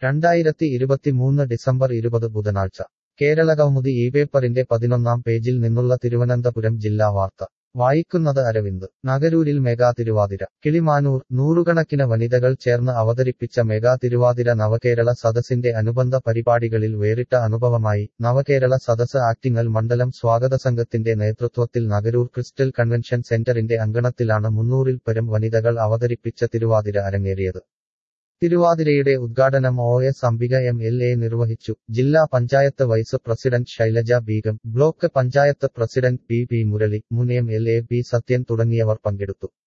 രണ്ടായിരത്തി ഇരുപത്തിമൂന്ന് ഡിസംബർ ഇരുപത് ബുധനാഴ്ച കേരളകൗമുദി ഈ പേപ്പറിന്റെ പതിനൊന്നാം പേജിൽ നിന്നുള്ള തിരുവനന്തപുരം ജില്ലാ വാർത്ത വായിക്കുന്നത് അരവിന്ദ് നഗരൂരിൽ മെഗാ തിരുവാതിര കിളിമാനൂർ നൂറുകണക്കിന് വനിതകൾ ചേർന്ന് അവതരിപ്പിച്ച മെഗാ തിരുവാതിര നവകേരള സദസ്സിന്റെ അനുബന്ധ പരിപാടികളിൽ വേറിട്ട അനുഭവമായി നവകേരള സദസ് ആറ്റിങ്ങൽ മണ്ഡലം സ്വാഗത സംഘത്തിന്റെ നേതൃത്വത്തിൽ നഗരൂർ ക്രിസ്റ്റൽ കൺവെൻഷൻ സെന്ററിന്റെ അങ്കണത്തിലാണ് മുന്നൂറിൽ പരം വനിതകൾ അവതരിപ്പിച്ച തിരുവാതിര അരങ്ങേറിയത് തിരുവാതിരയുടെ ഉദ്ഘാടനം O S Ambika M L A നിർവഹിച്ചു ജില്ലാ panchayat vice president Shailaja Begum block panchayat president P P Murali മുൻ M L A P Sathyan തുടങ്ങിയവർ പങ്കെടുത്തു